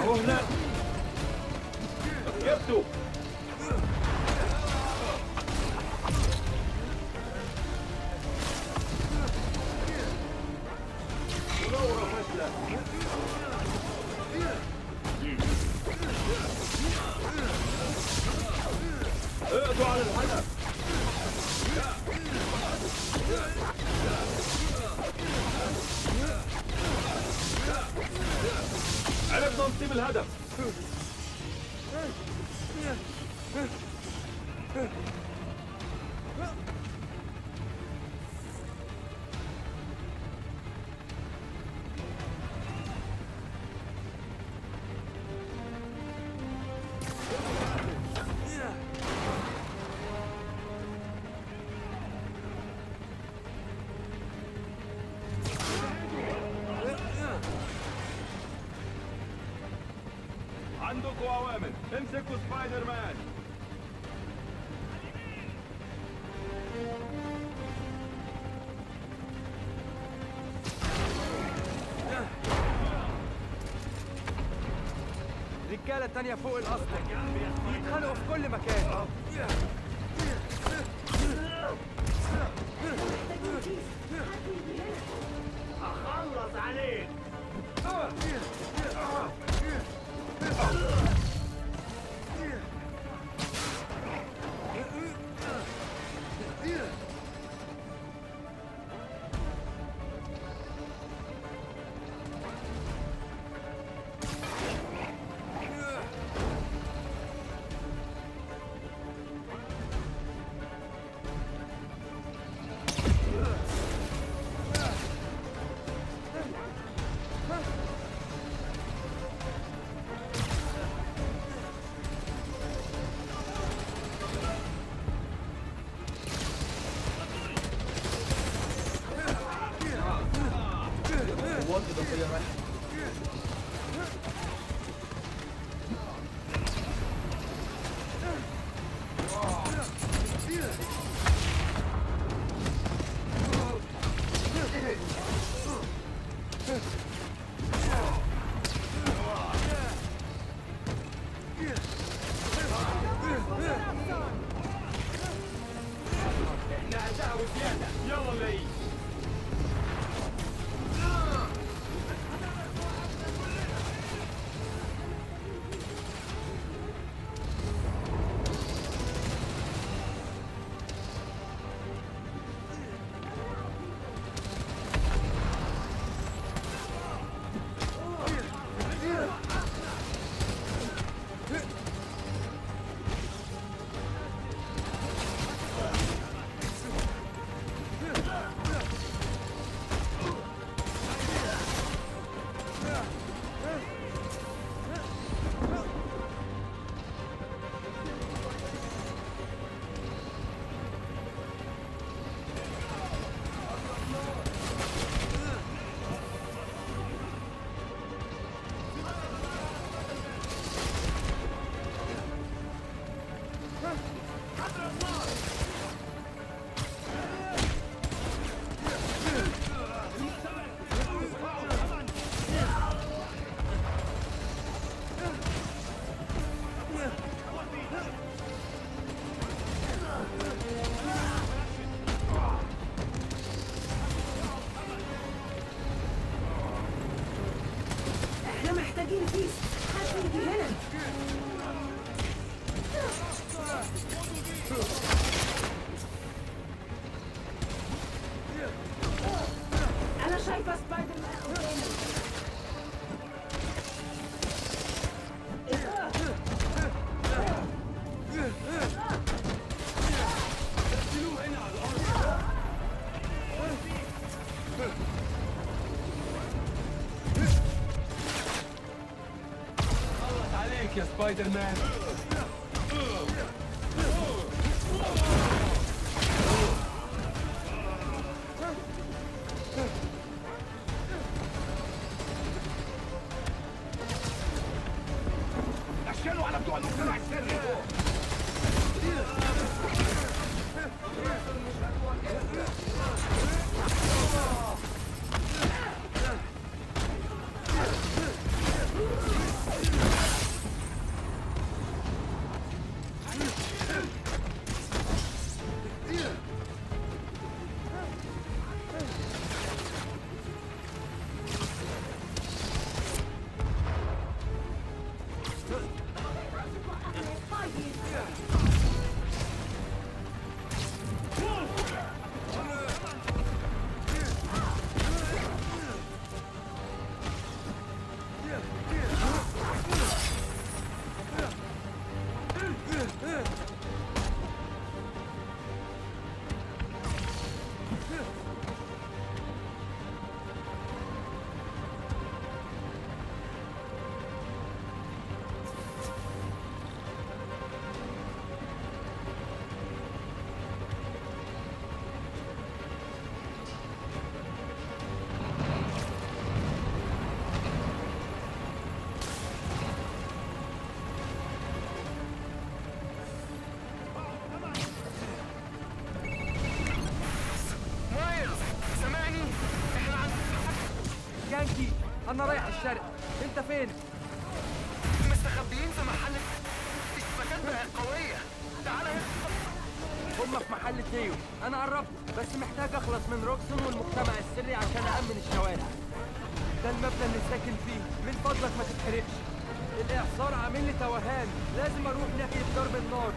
مهلة ركبته مناورة فاشلة اقضوا على الهدف عرفنا نصيب الهدف عندكم اوامر امسكوا سبايدر مان رجالة تانية فوق الأسطح بيتخانقوا في كل مكان اخلص عليك قوات اضافيه رايحه احنا اعداء وزيادة يلا لي احنا محتاجين كيس حد يجي هنا انا شايفه سبايدر مان قدامي خلص عليك يا سبايدر مان دخلوا على بتوع المجتمع السري انا رايح الشرق انت فين مستخبيين في محل الشبكات بقت قوية تعال هنا هم في محل تيو انا قربت بس محتاج اخلص من روكسون والمجتمع السري عشان امن الشوارع ده المبنى اللي ساكن فيه من فضلك ما تتحرقش الاعصار عامل لي توهان لازم اروح ناحيه ضرب النار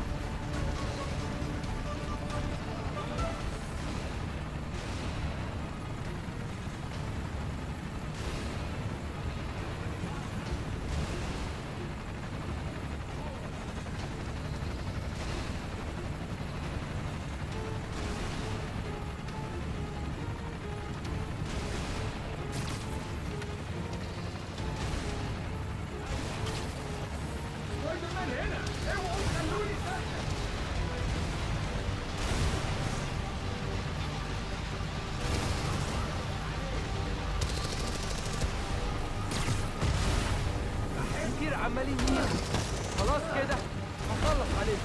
سبايدر مان هنا اوعوا خلوني ساكت كتير عمالين يجوا خلاص كده هخلص عليك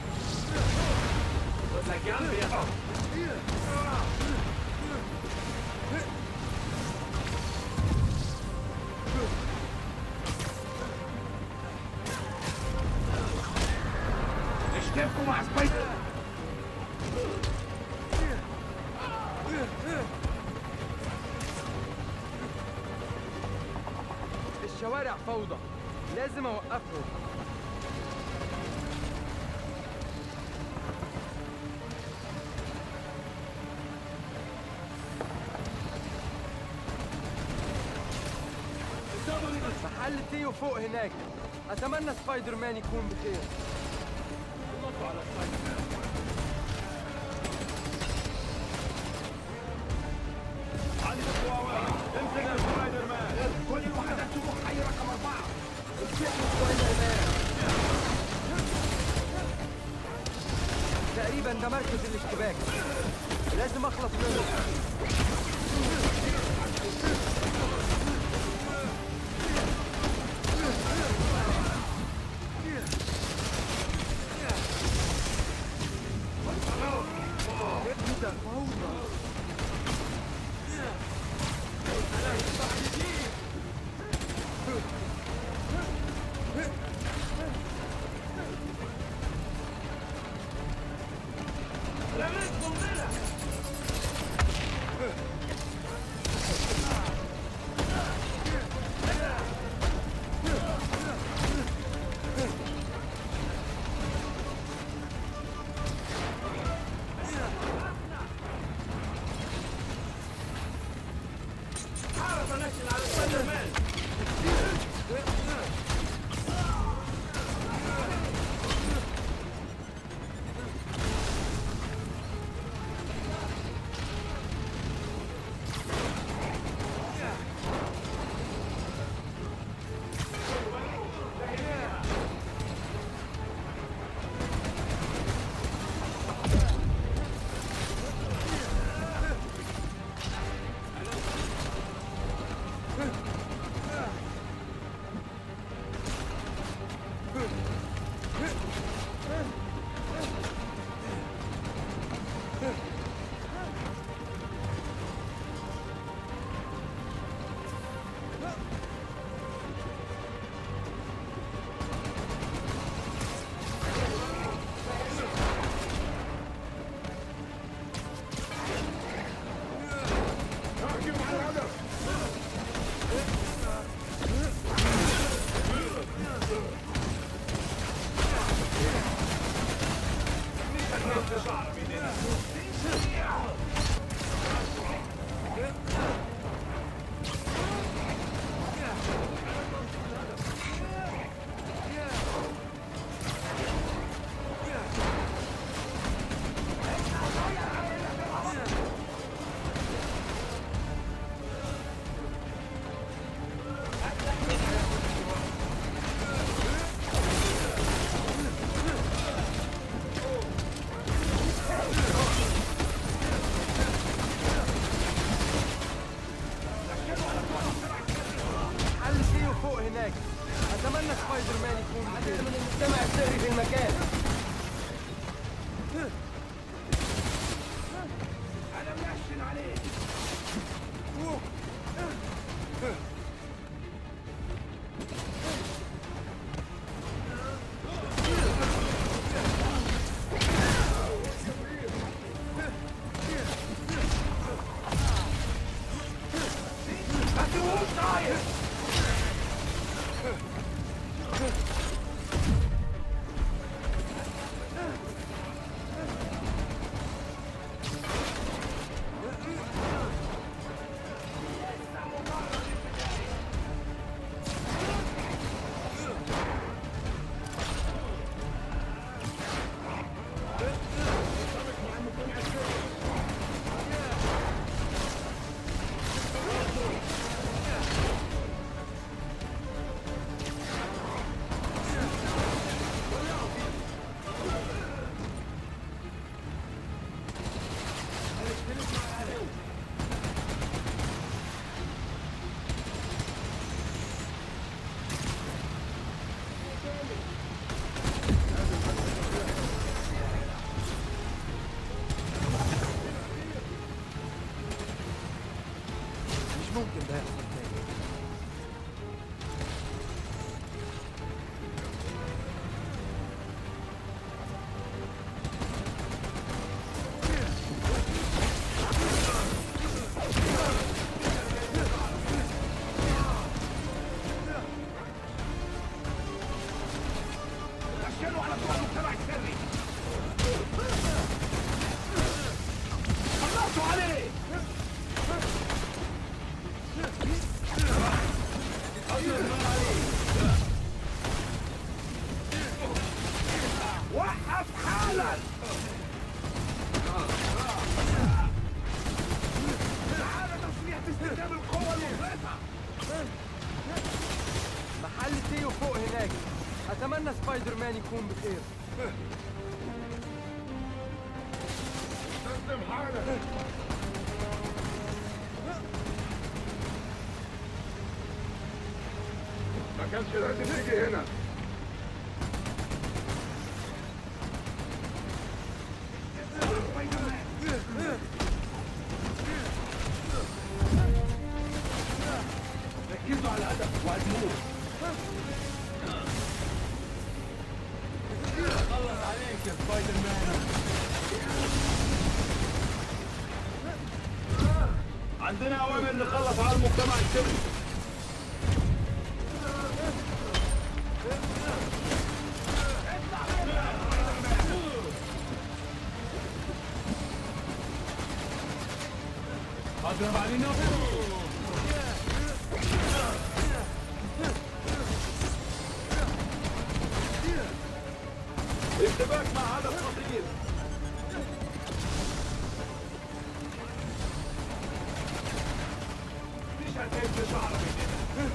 اشتركوا مع سبايدر الشوارع فوضى لازم اوقفهم محل تيو فوق هناك اتمنى سبايدر مان يكون بخير عندكوا اوامر امسكوا سبايدر مان كل واحد تروح حي رقم اربعه تقريبا ده مركز الاشتباك لازم اخلص منه ده فوضى محل تيو فوق هناك اتمنى سبايدر مان يكون بخير من المجتمع السري في المكان انا منشن عليه خايف مش ممكن ده يحصل تاني دشنوا على بتوع المجتمع السري خلصوا عليه وقف حالا تعال تصريح باستخدام القوة المفرطة محل تيو فوق هناك اتمنى سبايدر مان يكون بخير استخدم حالك ما كانش لازم تيجي هنا ركزوا على الهدف وهدموه خلص عليك يا سبايدر مان عندنا اوامر نخلص على المجتمع السري اضرب علينا اشتباك مع هدف خطير مش هتمشي شعر مننا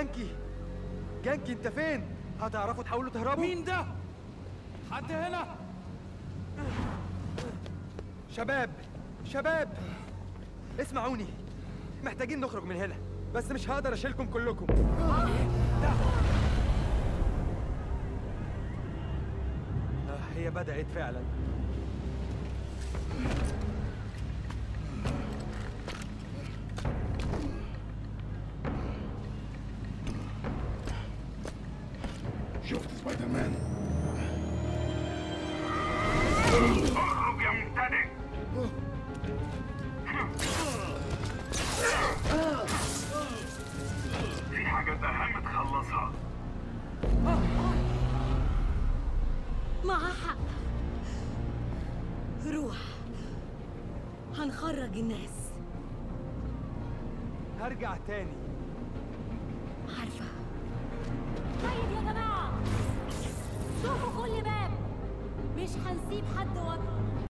جانكي جانكي انت فين هتعرفوا تحاولوا تهربوا مين ده؟ حد هنا؟ شباب شباب اسمعوني محتاجين نخرج من هنا بس مش هقدر اشيلكم كلكم آه، هي بدأت فعلا شفت سبايدر مان اخرج يا مبتدئ في حاجات اهم تخلصها معاه حق روح هنخرج الناس هرجع تاني